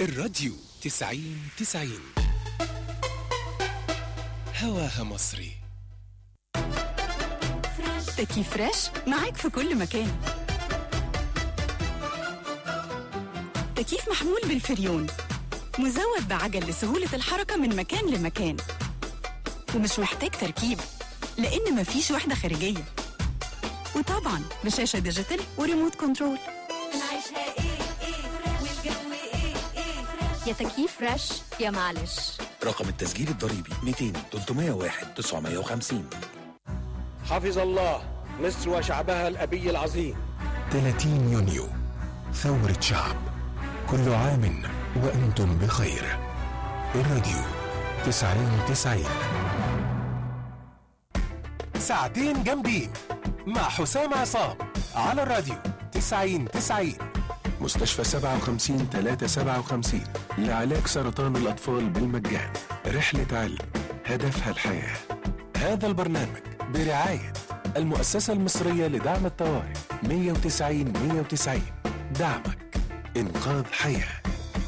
الراديو تسعين تسعين هواها مصري تكييف فريش معاك في كل مكان تكييف محمول بالفريون مزود بعجل لسهولة الحركة من مكان لمكان ومش محتاج تركيب لأن مفيش وحدة خارجية وطبعا بشاشة ديجيتال وريموت كنترول نعيشها ايه ايه فريش والجو ايه ايه فريش يا تكييف فريش يا معلش رقم التسجيل الضريبي 200 301 950 حفظ الله مصر وشعبها الأبي العظيم 30 يونيو ثورة شعب كل عام وأنتم بخير الراديو تسعين تسعين ساعتين جامدين مع حسام عصام على الراديو تسعين تسعين مستشفى 57 357 لعلاج سرطان الأطفال بالمجان رحلة علم هدفها الحياة هذا البرنامج برعاية المؤسسة المصرية لدعم الطوارئ 190 190 دعمك إنقاذ حياه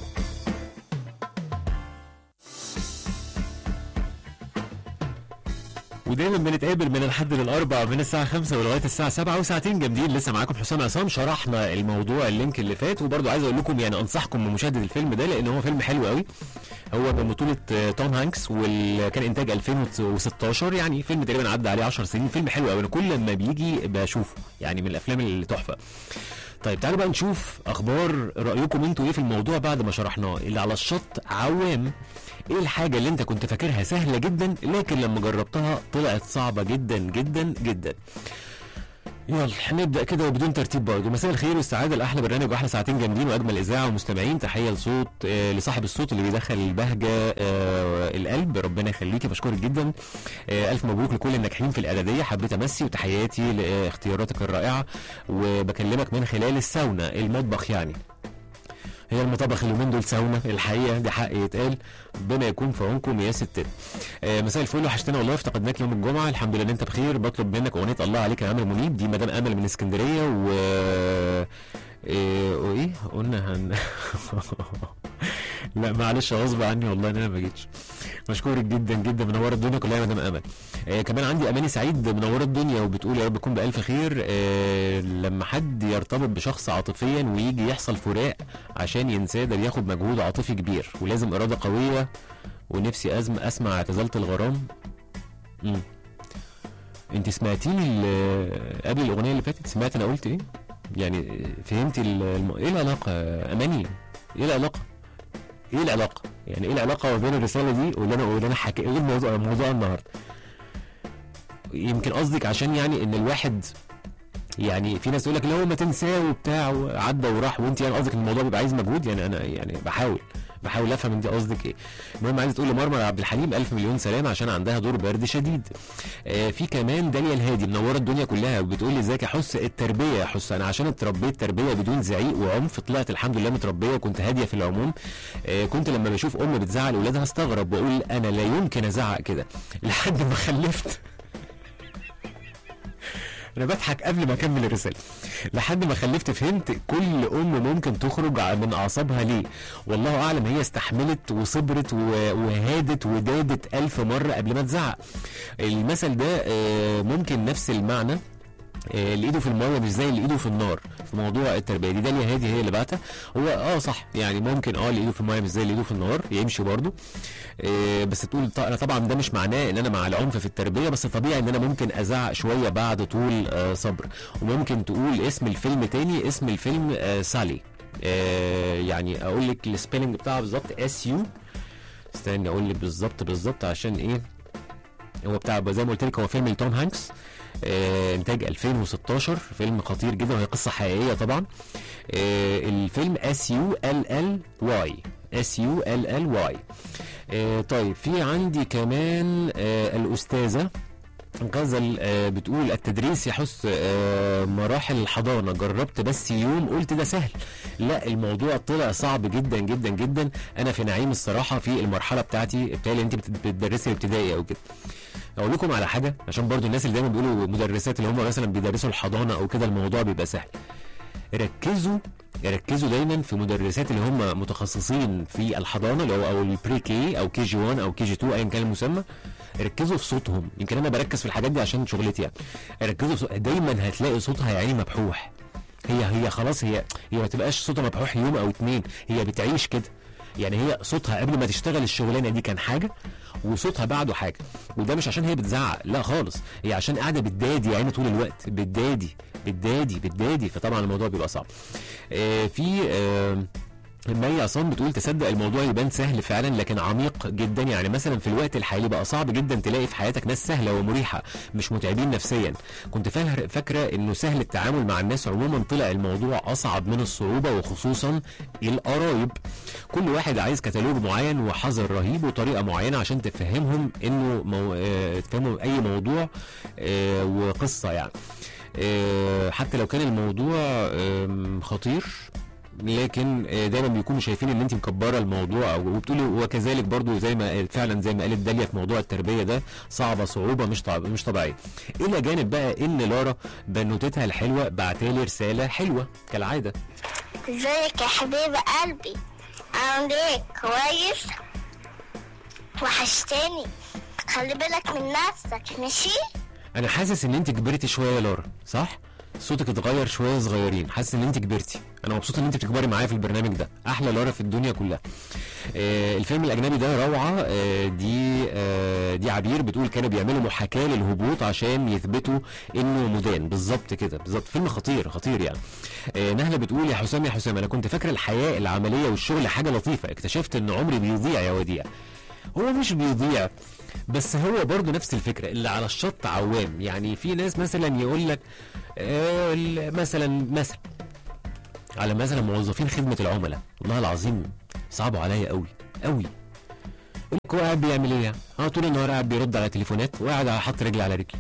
ودايما بنتقابل من الحد للاربع من الساعه 5 ولغايه الساعه 7 وساعتين جامدين لسه معاكم حسام عصام شرحنا الموضوع اللينك اللي فات وبرضو عايز اقول لكم يعني انصحكم بمشاهده الفيلم ده لان هو فيلم حلو قوي هو من بطوله آه، توم هانكس وكان انتاج 2016 يعني فيلم تقريبا عدى عليه 10 سنين فيلم حلو قوي انا كل ما بيجي بشوفه يعني من الافلام اللي تحفه طيب تعالوا بقى نشوف اخبار رايكم انتوا ايه في الموضوع بعد ما شرحناه اللي على الشط عوام ايه الحاجه اللي انت كنت فاكرها سهله جدا لكن لما جربتها طلعت صعبه جدا جدا جدا يلا نبدا كده وبدون ترتيب برضه مساء الخير والسعاده لاحلى برنامج واحلى ساعتين جامدين واجمل اذاعه ومستمعين تحيه لصوت آه لصاحب الصوت اللي بيدخل البهجه آه القلب ربنا يخليكي بشكرك جدا آه الف مبروك لكل الناجحين في الاعداديه حبيت امسي وتحياتي لاختياراتك الرائعه وبكلمك من خلال الساونا المطبخ يعني هي المطابخ اليومين دول ساونا الحقيقه دي حق يتقال ربنا يكون في عونكم يا ستات آه مساء الفل وحشتنا والله افتقدناك يوم الجمعه الحمد لله ان انت بخير بطلب منك اغنيه الله عليك يا عمرو منيب دي مدام امل من اسكندريه و ايه وايه قلنا هن لا معلش غصب عني والله ان انا ما جيتش مشكورك جدا جدا منوره الدنيا كلها يا مدام امل آه كمان عندي اماني سعيد منوره الدنيا وبتقول يا رب تكون بالف خير آه لما حد يرتبط بشخص عاطفيا ويجي يحصل فراق عشان ينساه ده بياخد مجهود عاطفي كبير ولازم اراده قويه ونفسي أزم اسمع اعتزلت الغرام امم انت سمعتيني ال- قبل الاغنيه اللي فاتت سمعت انا قلت ايه يعني فهمتي ال- الم... ايه العلاقه يا اماني ايه العلاقه ايه العلاقه يعني ايه العلاقه ما بين الرساله دي واللي انا واللي انا حكي ايه الموضوع موضوع النهارده يمكن قصدك عشان يعني ان الواحد يعني في ناس تقول لك لو ما تنساه وبتاع وعدى وراح وانت يعني قصدك ان الموضوع بيبقى عايز مجهود يعني انا يعني بحاول بحاول افهم انت قصدك ايه المهم عايز تقول لمرمر عبد الحليم الف مليون سلام عشان عندها دور برد شديد آه في كمان داليا الهادي منوره الدنيا كلها وبتقول لي ازيك يا حس التربيه يا حس انا عشان اتربيت تربيه بدون زعيق وعنف طلعت الحمد لله متربيه وكنت هاديه في العموم آه كنت لما بشوف ام بتزعل اولادها استغرب واقول انا لا يمكن ازعق كده لحد ما خلفت انا بضحك قبل ما اكمل الرساله لحد ما خلفت فهمت كل ام ممكن تخرج ع- من اعصابها ليه والله اعلم هي استحملت وصبرت و- وهادت ودادت الف مره قبل ما تزعق المثل ده آه، ممكن نفس المعنى آه، اللي ايده في الميه مش زي اللي ايده في النار في موضوع التربيه دي داليا هادي هي اللي بعتها هو اه صح يعني ممكن اه اللي ايده في الميه مش زي اللي ايده في النار يمشي برضه آه، بس تقول ط- انا طبعا ده مش معناه ان انا مع العنف في التربيه بس طبيعي ان انا ممكن ازعق شويه بعد طول آه، صبر وممكن تقول اسم الفيلم تاني اسم الفيلم آه، سالي آه، يعني اقول لك السبيلنج بتاعها بالظبط اس يو استني اقول لك بالظبط بالظبط عشان ايه هو بتاع زي ما قلت لك هو فيلم لتوم هانكس آه انتاج 2016 فيلم خطير جدا وهي قصه حقيقيه طبعا آه الفيلم اس يو ال ال واي اس يو ال ال واي طيب في عندي كمان آه الاستاذه غزل آه بتقول التدريس يحس آه مراحل الحضانه جربت بس يوم قلت ده سهل لا الموضوع طلع صعب جدا جدا جدا انا في نعيم الصراحه في المرحله بتاعتي بتاعي انت بت- بتدرسي ابتدائي او كده اقول لكم على حاجه عشان برضو الناس اللي دايما بيقولوا مدرسات اللي هم مثلا بيدرسوا الحضانه او كده الموضوع بيبقى سهل ركزوا ركزوا دايما في مدرسات اللي هم متخصصين في الحضانه اللي هو او البري كي او كي جي 1 او كي جي 2 ايا كان المسمى ركزوا في صوتهم يمكن انا بركز في الحاجات دي عشان شغلتي يعني ركزوا في صوت... دايما هتلاقي صوتها يا عيني مبحوح هي هي خلاص هي هي ما تبقاش صوتها مبحوح يوم او اتنين هي بتعيش كده يعني هي صوتها قبل ما تشتغل الشغلانه دي كان حاجه وصوتها بعده حاجه وده مش عشان هي بتزعق لا خالص هي عشان قاعده بتدادي يعني طول الوقت بتدادي بتدادي بتدادي فطبعا الموضوع بيبقى صعب آه في آه مي عصام بتقول تصدق الموضوع يبان سهل فعلا لكن عميق جدا يعني مثلا في الوقت الحالي بقى صعب جدا تلاقي في حياتك ناس سهله ومريحه مش متعبين نفسيا كنت فاهر- فاكره انه سهل التعامل مع الناس عموما طلع الموضوع اصعب من الصعوبه وخصوصا القرايب كل واحد عايز كتالوج معين وحذر رهيب وطريقه معينه عشان تفهمهم انه مو... آه، تفهموا اي موضوع آه، وقصه يعني آه، حتى لو كان الموضوع آم، خطير لكن آه، دايما بيكونوا شايفين ان انت مكبره الموضوع او وبتقولي وكذلك برضو زي ما قال- فعلا زي ما قالت داليا في موضوع التربيه ده صعبه صعوبه مش طب... مش طبيعيه الى جانب بقى ان لارا بنوتتها الحلوه بعتالي رساله حلوه كالعاده ازيك يا حبيب قلبي عامل ايه كويس وحشتني خلي بالك من نفسك ماشي انا حاسس ان انت كبرتي شويه يا لارا صح صوتك اتغير شويه صغيرين حاسس ان انت كبرتي انا مبسوط ان انت بتكبري معايا في البرنامج ده احلى لارا في الدنيا كلها آه الفيلم الاجنبي ده روعه آه دي آه دي عبير بتقول كانوا بيعملوا محاكاه للهبوط عشان يثبتوا انه مدان بالظبط كده بالظبط فيلم خطير خطير يعني آه نهله بتقول يا حسام يا حسام انا كنت فاكره الحياه العمليه والشغل حاجه لطيفه اكتشفت ان عمري بيضيع يا وديع هو مش بيضيع بس هو برضه نفس الفكره اللي على الشط عوام يعني في ناس مثلا يقول لك آه، ال- مثلا مثلا على مثلا موظفين خدمه العملاء والله العظيم صعبوا عليا قوي قوي يقول لك هو قاعد بيعمل ايه يعني؟ اه طول النهار قاعد بيرد على تليفونات وقاعد حاطط رجل على رجل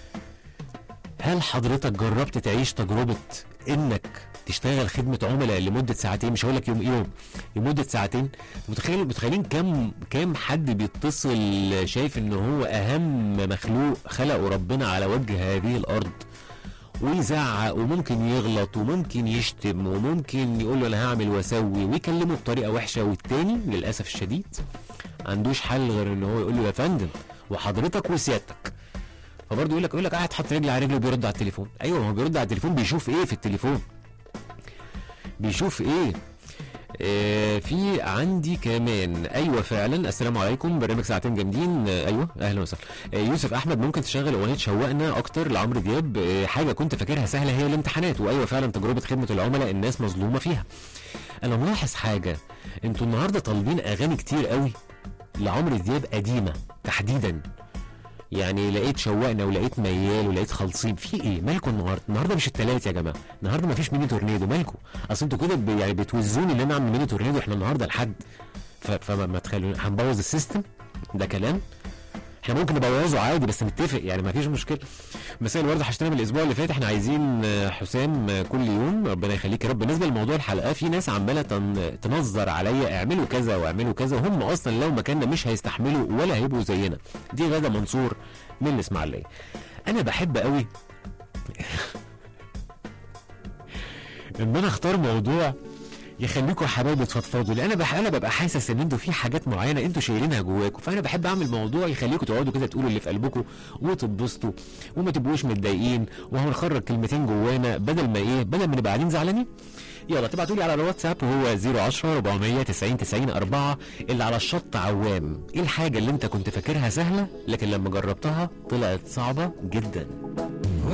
هل حضرتك جربت تعيش تجربه انك تشتغل خدمه عملاء لمده ساعتين مش هقول لك يوم يوم لمده ساعتين متخيل متخيلين كم كم حد بيتصل شايف ان هو اهم مخلوق خلقه ربنا على وجه هذه الارض ويزعق وممكن يغلط وممكن يشتم وممكن يقول له انا هعمل واسوي ويكلمه بطريقه وحشه والتاني للاسف الشديد ما عندوش حل غير ان هو يقول له يا فندم وحضرتك وسيادتك فبرضه يقول لك يقول لك قاعد حاطط رجل على رجله وبيرد على التليفون ايوه ما هو بيرد على التليفون بيشوف ايه في التليفون بيشوف ايه آه في عندي كمان ايوه فعلا السلام عليكم برنامج ساعتين جامدين آه ايوه اهلا وسهلا آه يوسف احمد ممكن تشغل اغنيه شوقنا اكتر لعمرو دياب آه حاجه كنت فاكرها سهله هي الامتحانات وايوه فعلا تجربه خدمه العملاء الناس مظلومه فيها انا ملاحظ حاجه انتوا النهارده طالبين اغاني كتير قوي لعمرو دياب قديمه تحديدا يعني لقيت شوقنا ولقيت ميال ولقيت خالصين في ايه مالكم النهارده النهارده مش التلات يا جماعه النهارده مفيش ميني تورنيدو مالكم اصل انتوا كده ب- يعني بتوزوني ان انا اعمل ميني تورنيدو احنا النهارده لحد ف- فما ما تخلوني هنبوظ السيستم ده كلام احنا ممكن نبوظه عادي بس نتفق يعني ما فيش مشكله مساء الورد حشتنا من الاسبوع اللي فات احنا عايزين آه، حسام آه، كل يوم ربنا يخليك يا رب بالنسبه لموضوع الحلقه في ناس عماله تن- تنظر عليا اعملوا كذا واعملوا كذا وهم اصلا لو مكاننا مش هيستحملوا ولا هيبقوا زينا دي غاده منصور من الاسماعيليه انا بحب قوي ان انا اختار موضوع يخليكم حبايبي تفضفضوا لان انا بح... انا ببقى حاسس ان انتوا في حاجات معينه انتوا شايلينها جواكم فانا بحب اعمل موضوع يخليكم تقعدوا كده تقولوا اللي في قلبكم وتتبسطوا وما تبقوش متضايقين وهنخرج كلمتين جوانا بدل ما ايه بدل ما نبقى قاعدين زعلانين يلا تبعتوا لي على الواتساب وهو 010 490 90 4 اللي على الشط عوام ايه الحاجه اللي انت كنت فاكرها سهله لكن لما جربتها طلعت صعبه جدا